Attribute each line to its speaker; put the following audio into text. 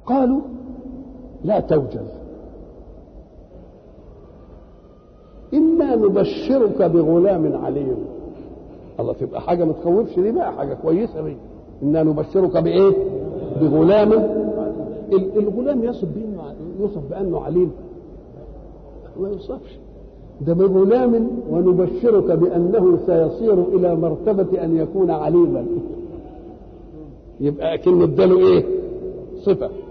Speaker 1: قالوا لا توجل إنا نبشرك بغلام عليم الله تبقى حاجة ما تخوفش دي بقى حاجة كويسة دي إنا نبشرك بإيه؟ بغلام الغلام يصف بأنه يوصف بأنه عليم ما يوصفش ده بغلام ونبشرك بأنه سيصير إلى مرتبة أن يكون عليما يبقى أكن اداله إيه؟ صفة